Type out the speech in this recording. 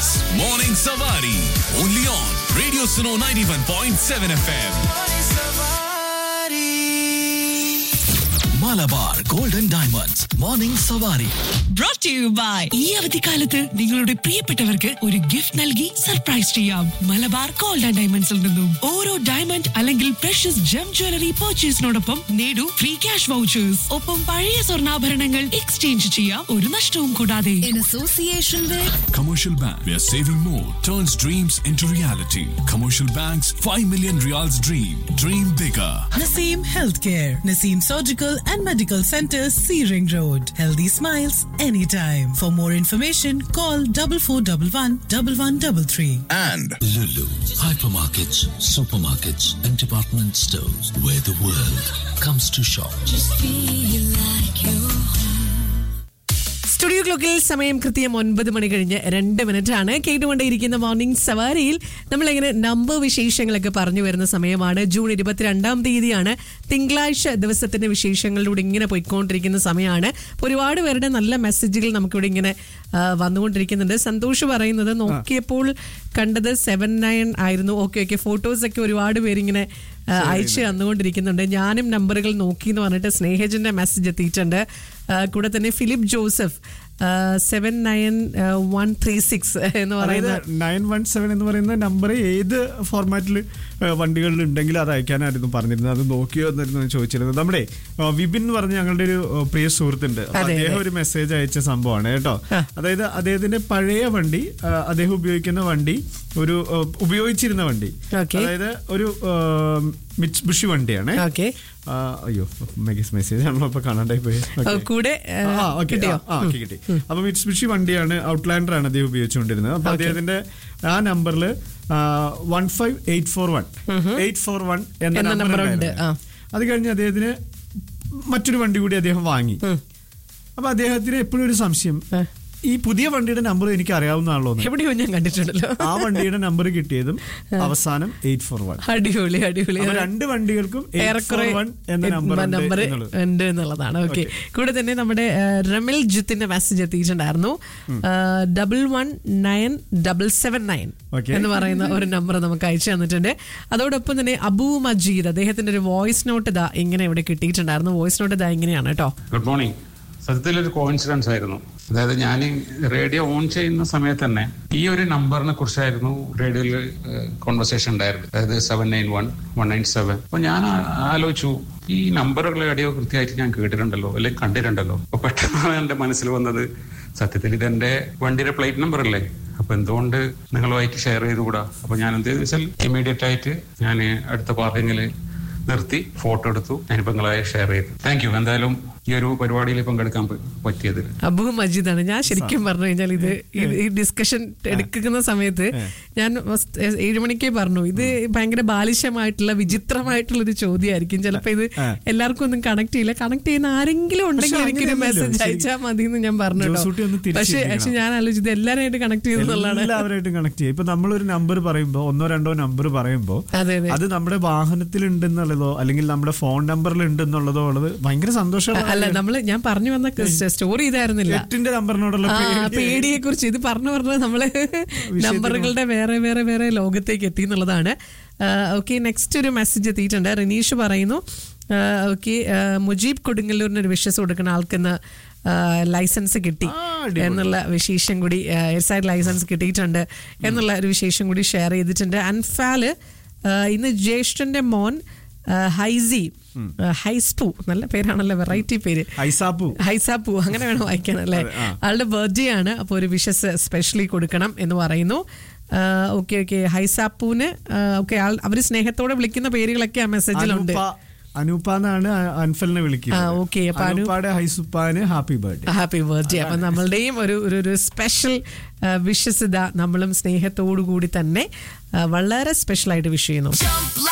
is Morning Savari. Only on Radio Suno 91.7 FM. Malabar Golden Diamonds. Morning Savari. brought to you by ഈ അവധിക്കാലത്ത് നിങ്ങളുടെ പ്രിയപ്പെട്ടവർക്ക് ഒരു gift നൽകി സർപ്രൈസ് ചെയ്യാം മലബാർ ഗോൾഡ് ആൻഡ് ഡയമണ്ട്സിൽ നിന്നും ഓരോ ഡയമണ്ട് അല്ലെങ്കിൽ പ്രഷ്യസ് ജം ജ്വല്ലറി പർച്ചേസിനോടൊപ്പം നേടൂ ഫ്രീ ക്യാഷ് വൗച്ചേഴ്സ് ഒപ്പം പഴയ സ്വർണ്ണാഭരണങ്ങൾ എക്സ്ചേഞ്ച് ചെയ്യാം ഒരു നഷ്ടവും കൂടാതെ in association with Commercial Bank, where saving more turns dreams into reality. Commercial Bank's 5 million reals dream. Dream bigger. Naseem Healthcare, Naseem Surgical and Medical Center, Searing Road. Healthy smiles anytime. For more information, call double four double one double one double three. And Lulu, hypermarkets, supermarkets, and department stores where the world comes to shop. feel like you studio ക്ലോക്കിൽ സമയം കൃത്യം ഒൻപത് മണി കഴിഞ്ഞ് രണ്ട് minute ആണ് കേട്ടുകൊണ്ടേയിരിക്കുന്ന morning സവാരിയിൽ നമ്മളിങ്ങനെ number വിശേഷങ്ങളൊക്കെ പറഞ്ഞു വരുന്ന സമയമാണ് ജൂൺ ഇരുപത്തിരണ്ടാം തീയതിയാണ് തിങ്കളാഴ്ച ദിവസത്തിന്റെ വിശേഷങ്ങളിലൂടെ ഇങ്ങനെ പോയിക്കൊണ്ടിരിക്കുന്ന സമയമാണ് അപ്പോൾ ഒരുപാട് പേരുടെ നല്ല മെസ്സേജുകൾ നമുക്കിവിടെ ഇങ്ങനെ ആ, വന്നുകൊണ്ടിരിക്കുന്നുണ്ട് സന്തോഷ് പറയുന്നത് നോക്കിയപ്പോൾ കണ്ടത് സെവൻ നയൻ ആയിരുന്നു ഓക്കെ ഓക്കെ ഫോട്ടോസൊക്കെ ഒരുപാട് പേരിങ്ങനെ ആ, അയച്ച് തന്നുകൊണ്ടിരിക്കുന്നുണ്ട് ഞാനും നമ്പറുകൾ നോക്കി എന്ന് പറഞ്ഞിട്ട് സ്നേഹജന്റെ മെസ്സേജ് എത്തിയിട്ടുണ്ട് ആ, കൂടെ തന്നെ Philip Joseph seven nine one three six എന്ന് അതായത് പറയുന്ന നയൻ വൺ സെവൻ എന്ന് പറയുന്ന നമ്പർ ഏത് ഫോർമാറ്റിൽ വണ്ടികളിൽ ഉണ്ടെങ്കിൽ അത് അയക്കാനായിരുന്നു പറഞ്ഞിരുന്നത് അത് നോക്കിയോ എന്നായിരുന്നു ഞാൻ ചോദിച്ചിരുന്നത് നമ്മുടെ ആ, വിപിൻ എന്ന് പറഞ്ഞ ഞങ്ങളുടെ ഒരു ആ, പ്രിയ സുഹൃത്തുണ്ട് അപ്പൊ അതെ, അദ്ദേഹം അതെ. ഒരു മെസ്സേജ് അയച്ച സംഭവമാണ് കേട്ടോ അതായത് അദ്ദേഹത്തിന്റെ പഴയ വണ്ടി ആ, അദ്ദേഹം ഉപയോഗിക്കുന്ന വണ്ടി ഒരു ആ, ഉപയോഗിച്ചിരുന്ന വണ്ടി Okay. അതായത് ഒരു മിച്ച് ബുഷി വണ്ടിയാണ് ഓക്കെ ആ, അയ്യോ മെസ്സേജ് ആണല്ലോ ഇപ്പൊ കാണാണ്ടായി പോയി Okay. കൂടെ ആ, ആ, okay. കിട്ടിയോ ആ, ആ, okay, കിട്ടി അപ്പൊ മിറ്റ്സുബിഷി വണ്ടിയാണ് ഔട്ട്ലാൻഡർ ആണ് അദ്ദേഹം ഉപയോഗിച്ചുകൊണ്ടിരുന്നത് അപ്പൊ അദ്ദേഹത്തിന്റെ ആ നമ്പറിൽ one five eight four one eight four one എന്ന എന്ന നമ്പർ number ഉണ്ട്, ആ. അത് കഴിഞ്ഞ് അദ്ദേഹത്തിന് മറ്റൊരു വണ്ടി കൂടി അദ്ദേഹം വാങ്ങി അപ്പൊ അദ്ദേഹത്തിന് എപ്പോഴും ഒരു സംശയം ഈ പുതിയ വണ്ടിയുടെ നമ്പർ എനിക്ക് അറിയാവുന്നതാണല്ലോ എന്ന്. എവിടെയോ ഞാൻ കണ്ടിട്ടുണ്ടല്ലോ ആ വണ്ടിയുടെ നമ്പർ കിട്ടിയതും അവസാനം എയ്റ്റ് ഫോർ വൺ അടിപൊളി അടിപൊളി അപ്പൊ രണ്ട് വണ്ടികൾക്കും എയ്റ്റ് ഫോർ ഏറെക്കുറെ വൺ എന്ന നമ്പർ നമ്പർ ഉണ്ട് എന്നുള്ളതാണ് ഓക്കെ കൂടെ തന്നെ നമ്മുടെ ആ, റമിൽ ജിത്തിന്റെ മെസ്സേജ് എത്തിയിട്ടുണ്ടായിരുന്നു double one nine double seven nine Okay. എന്ന് പറയുന്ന ഒരു നമ്പർ നമുക്ക് അയച്ചു തന്നിട്ടുണ്ട് അതോടൊപ്പം തന്നെ അബു മജീദ് അദ്ദേഹത്തിന്റെ ഒരു വോയിസ് നോട്ട് ഇതാ ഇങ്ങനെ ഇവിടെ കിട്ടിയിട്ടുണ്ടായിരുന്നു വോയിസ് നോട്ട് ഇതാ ഇങ്ങനെയാണ് കേട്ടോ ഗുഡ് മോർണിംഗ് സത്യത്തിൽ ഒരു കോയിൻസിഡൻസ് ആയിരുന്നു അതായത് ഞാൻ ഈ റേഡിയോ ഓൺ ചെയ്യുന്ന സമയത്ത് തന്നെ ഈ ഒരു നമ്പറിനെ കുറിച്ചായിരുന്നു റേഡിയോയിൽ കോൺവെർസേഷൻ ഉണ്ടായിരുന്നു അതായത് seven nine one one nine seven അപ്പൊ ഞാൻ ആ- ആലോചിച്ചു ഈ നമ്പറുകൾ റേഡിയോ കൃത്യമായിട്ട് ഞാൻ കേട്ടിട്ടുണ്ടല്ലോ അല്ലെങ്കിൽ കണ്ടിട്ടുണ്ടല്ലോ അപ്പൊ പെട്ടെന്നാണ് എന്റെ മനസ്സിൽ വന്നത് സത്യത്തിൽ ഇതെന്റെ വണ്ടിയുടെ പ്ലേറ്റ് നമ്പർ അല്ലേ അപ്പൊ എന്തുകൊണ്ട് നിങ്ങളുമായിട്ട് ഷെയർ ചെയ്തുകൂടാ അപ്പൊ ഞാൻ എന്ത് ചെയ്തു വെച്ചാൽ ഇമീഡിയറ്റ് ആയിട്ട് ഞാൻ അടുത്ത പാർക്കിങ്ങില് നിർത്തി ഫോട്ടോ എടുത്തു ഞാനിപ്പോ നിങ്ങളെ ഷെയർ ചെയ്തു താങ്ക് യു എന്തായാലും ഈ ഒരു പരിപാടിയിൽ പങ്കെടുക്കാൻ പ- പറ്റിയതിൽ അബു മജീദാണ് ഞാൻ ശരിക്കും പറഞ്ഞു കഴിഞ്ഞാൽ ഇത് ഈ- ഈ ഡിസ്കഷൻ എടുക്കുന്ന സമയത്ത് ഞാൻ ഫസ്റ്റ് ഏഴ് മണിക്കേ പറഞ്ഞു ഇത് ഭയങ്കര ബാലിശമായിട്ടുള്ള വിചിത്രമായിട്ടുള്ള ഒരു ചോദ്യമായിരിക്കും ചിലപ്പോ ഇത് എല്ലാവർക്കും ഒന്നും കണക്ട് ചെയ്യില്ല കണക്ട് ചെയ്യുന്ന ആരെങ്കിലും ഉണ്ടെങ്കിൽ പക്ഷെ എനിക്കൊരു അങ്ങനെയല്ലല്ലോ. മെസ്സേജ് അയച്ചാൽ മതി എന്ന് ഞാൻ പറഞ്ഞു കേട്ടോ. ജോസൂട്ടി ഒന്ന് തിരിച്ച് പക്ഷെ പക്ഷെ ഞാൻ ആലോചിച്ചത് എല്ലാവരായിട്ട് കണക്ട് ചെയ്തെന്നുള്ളതാണ് എല്ലാവരായിട്ടും കണക്ട് ചെയ്യും ഇപ്പൊ നമ്മളൊരു നമ്പർ പറയുമ്പോ ഒന്നോ രണ്ടോ നമ്പർ പറയുമ്പോ അതെ, അതെ. അത് നമ്മുടെ വാഹനത്തിൽ ഉണ്ടെന്നുള്ളതോ അല്ലെങ്കിൽ നമ്മുടെ ഫോൺ നമ്പറിൽ ഉണ്ടെന്നുള്ളതോ ഉള്ളത് ഭയങ്കര സന്തോഷമാണ് അല്ല നമ്മള് ഞാൻ പറഞ്ഞു വന്ന സ്റ്റോറി ഇതായിരുന്നില്ല എട്ടിന്റെ നമ്പറിനോടുള്ള ആ പേടി. പേടിയെ കുറിച്ച് ഇത് പറഞ്ഞു പറഞ്ഞ് നമ്മള് നമ്പറുകളുടെ വേറെ വേറെ വേറെ ലോകത്തേക്ക് എത്തി എന്നുള്ളതാണ് ഓക്കെ നെക്സ്റ്റ് ഒരു മെസ്സേജ് എത്തിയിട്ടുണ്ട് റിനീഷ് പറയുന്നു ഓക്കെ മുജീബ് കൊടുങ്ങല്ലൂരിന് ഒരു വിശ്വസ് കൊടുക്കുന്ന ആൾക്കിന്ന് ലൈസൻസ് കിട്ടി എന്നുള്ള വിശേഷം കൂടി എയർസൈഡ് ലൈസൻസ് കിട്ടിയിട്ടുണ്ട് എന്നുള്ള ഒരു വിശേഷം കൂടി ഷെയർ ചെയ്തിട്ടുണ്ട് അൻഫാല് ആ, ഇന്ന് ജ്യേഷ്ഠന്റെ മോൻ ആ, ഹൈസി ആ, ഹൈസ്പു നല്ല പേരാണല്ലോ വെറൈറ്റി പേര് ഐസാപ്പു ഹൈസാപ്പു അങ്ങനെ വേണം വായിക്കാൻ അല്ലേ ആളുടെ ബർത്ത്ഡേ ആണ് അപ്പോൾ ഒരു വിഷസ് സ്പെഷ്യലി കൊടുക്കണം എന്ന് പറയുന്നു ഓക്കെ ഓക്കെ ഹൈസാപ്പുവിന് ഓക്കെ അവർ സ്നേഹത്തോടെ വിളിക്കുന്ന പേരുകളൊക്കെ ആ മെസ്സേജിലുണ്ട് അനൂപ അനൂപ എന്നാണ് അൻഫലിനെ ആ, വിളിക്കുന്നത് okay. അപ്പൊ അനൂ- അനൂപ്പാടെ ഹൈസുപ്പാന് ഹാപ്പി ബർത്ത്ഡേ ഹാപ്പി ബർത്ത്ഡേ അപ്പൊ നമ്മളുടെയും ഒരു ഒരു ഒരു സ്പെഷ്യൽ വിഷസ് ഇതാ നമ്മളും സ്നേഹത്തോടു കൂടി തന്നെ ആ, വളരെ സ്പെഷ്യൽ ആയിട്ട് വിഷ് ചെയ്യുന്നു jump